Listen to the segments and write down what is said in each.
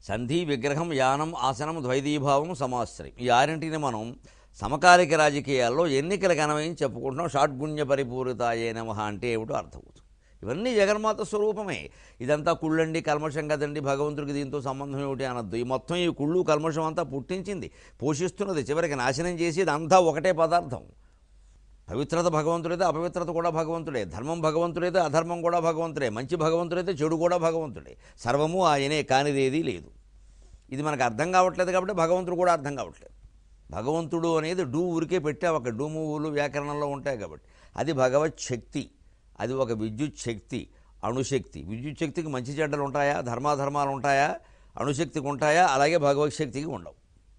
సంధి విగ్రహం యానం ఆసనం ద్వైదీభావం సమాశ్రయం ఈ ఆరింటిని మనం సమకాలిక రాజకీయాల్లో ఎన్నికలకు అనవయం చెప్పుకుంటున్నాం షాడ్గుణ్య పరిపూరితాయే నమ అంటే ఏమిటో అర్థమవుతుంది ఇవన్నీ జగన్మాత స్వరూపమే ఇదంతా కుళ్ళండి కల్మషం కదండి భగవంతుడికి దీంతో సంబంధం ఏమిటి అనద్దు ఈ మొత్తం ఈ కుళ్ళు కల్మషం అంతా పుట్టించింది పోషిస్తున్నది చివరికి నాశనం చేసేది అంతా ఒకటే పదార్థం పవిత్రత భగవంతుడైతే అపవిత్రత కూడా భగవంతుడే ధర్మం భగవంతుడైతే అధర్మం కూడా భగవంతుడే మంచి భగవంతుడైతే చెడు కూడా భగవంతుడే సర్వము ఆయనే కానిదేదీ లేదు ఇది మనకు అర్థం కావట్లేదు కాబట్టి భగవంతుడు కూడా అర్థం కావట్లేదు భగవంతుడు అనేది డూ ఊరికే పెట్టావు ఒక డూమువులు వ్యాకరణంలో ఉంటాయి కాబట్టి అది భగవత్ శక్తి అది ఒక విద్యుత్ శక్తి అణుశక్తి విద్యుత్ శక్తికి మంచి చెడ్డలు ఉంటాయా ధర్మాధర్మాలు ఉంటాయా అణుశక్తికి ఉంటాయా అలాగే భగవత్ శక్తికి ఉండవు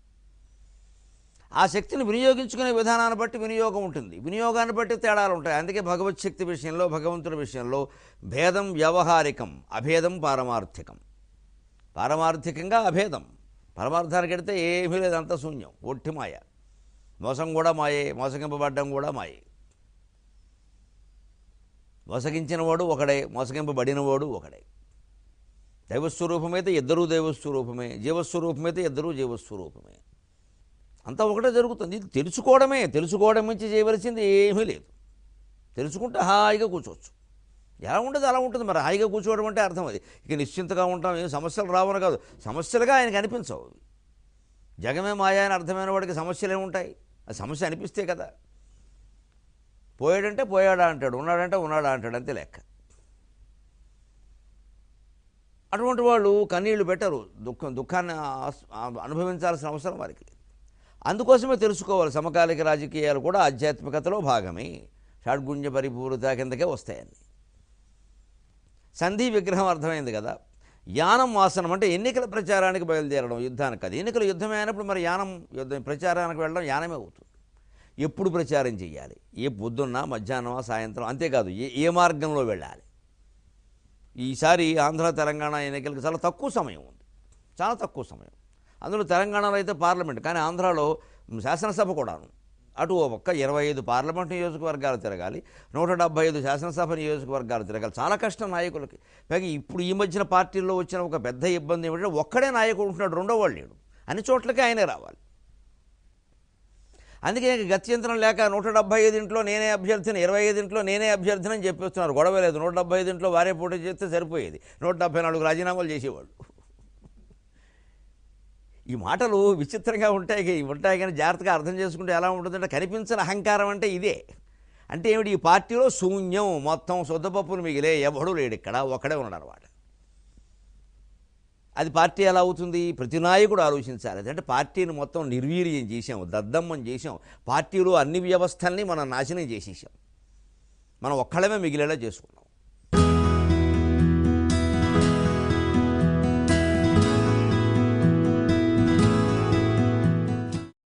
ఆ శక్తిని వినియోగించుకునే విధానాన్ని బట్టి వినియోగం ఉంటుంది వినియోగాన్ని బట్టి తేడాలు ఉంటాయి అందుకే భగవత్ శక్తి విషయంలో భగవంతుడి విషయంలో భేదం వ్యవహారికం అభేదం పారమార్థికం పారమార్థికంగా అభేదం పరమార్థానికి వెడితే ఏమీ లేదు అంత శూన్యం ఒట్టి మాయ మోసం కూడా మాయే మోసగింపబడ్డం కూడా మాయే మోసగించినవాడు ఒకడే మోసగింపబడినవాడు ఒకడే దైవస్వరూపమైతే ఇద్దరూ దైవస్వరూపమే జీవస్వరూపమైతే ఇద్దరూ జీవస్వరూపమే అంతా ఒకటే జరుగుతుంది ఇది తెలుసుకోవడమే తెలుసుకోవడం నుంచి చేయవలసింది ఏమీ లేదు తెలుసుకుంటే హాయిగా కూర్చోవచ్చు ఎలా ఉంటుంది అలా ఉంటుంది మరి హాయిగా కూర్చోవడం అంటే అర్థం అది ఇక నిశ్చింతగా ఉంటాం ఏం సమస్యలు రావని కాదు సమస్యలుగా ఆయనకు అనిపించవు జగమే మాయా అని అర్థమైన వాడికి సమస్యలు ఏముంటాయి అది సమస్య అనిపిస్తే కదా పోయాడంటే పోయాడా అంటాడు ఉన్నాడంటే ఉన్నాడా అంటాడు అంతే లెక్క అటువంటి వాళ్ళు కన్నీళ్లు పెట్టరు దుఃఖం దుఃఖాన్ని ఆస్- ఆ- అనుభవించాల్సిన అవసరం వారికి లేదు అందుకోసమే తెలుసుకోవాలి సమకాలిక రాజకీయాలు కూడా ఆధ్యాత్మికతలో భాగమే షాడ్గుణ్య పరిపూరిత కిందకే వస్తాయని సంధి విగ్రహం అర్థమైంది కదా యానం వాసనం అంటే ఎన్నికల ప్రచారానికి బయలుదేరడం యుద్ధానికి అది ఎన్నికల యుద్ధమే అయినప్పుడు మరి యానం యుద్ధం ప్రచారానికి వెళ్ళడం యానమే అవుతుంది ఎప్పుడు ప్రచారం చేయాలి ఏ పొద్దున్న మధ్యాహ్నమా సాయంత్రం అంతేకాదు ఏ ఏ మార్గంలో వెళ్ళాలి ఈసారి ఆంధ్ర తెలంగాణ ఎన్నికలకు చాలా తక్కువ సమయం ఉంది చాలా తక్కువ సమయం అందులో తెలంగాణలో అయితే పార్లమెంట్ కానీ ఆంధ్రాలో శాసనసభ కూడాను అటు ఓ పక్క ఇరవై ఐదు పార్లమెంట్ నియోజకవర్గాలు తిరగాలి నూట డెబ్బై ఐదు శాసనసభ నియోజకవర్గాలు తిరగాలి చాలా కష్టం నాయకులకి పైగా ఇప్పుడు ఈ మధ్యన పార్టీల్లో వచ్చిన ఒక పెద్ద ఇబ్బంది ఏమిటంటే ఒక్కడే నాయకుడు ఉంటున్నాడు రెండో వాళ్ళు లేడు అన్ని చోట్లకి ఆయనే రావాలి అందుకే ఇంక గత్యంతరం లేక నూట డెబ్బై ఐదింట్లో నేనే అభ్యర్థిని ఇరవై ఐదింట్లో నేనే అభ్యర్థిని అని చెప్పేస్తున్నారు గొడవ లేదు నూట డెబ్బై ఐదింట్లో వారే పోటీ చేస్తే సరిపోయేది నూట డెబ్బై నాలుగు రాజీనామాలు చేసేవాళ్ళు ఈ మాటలు విచిత్రంగా ఉంటాయి ఇవి ఉంటాయి కానీ జాగ్రత్తగా అర్థం చేసుకుంటే ఎలా ఉంటుందంటే కనిపించిన అహంకారం అంటే ఇదే అంటే ఏమిటి ఈ పార్టీలో శూన్యం మొత్తం సొద్దపప్పులు మిగిలే ఎవడూ లేడు ఇక్కడ ఒక్కడే ఉన్నాడు అనమాట అది పార్టీ ఎలా అవుతుంది ప్రతి నాయకుడు ఆలోచించాలి అంటే పార్టీని మొత్తం నిర్వీర్యం చేసాం దద్దమ్మం చేసాం పార్టీలో అన్ని వ్యవస్థల్ని మనం నాశనం చేసేసాం మనం ఒక్కడమే మిగిలేలా చేసుకున్నాం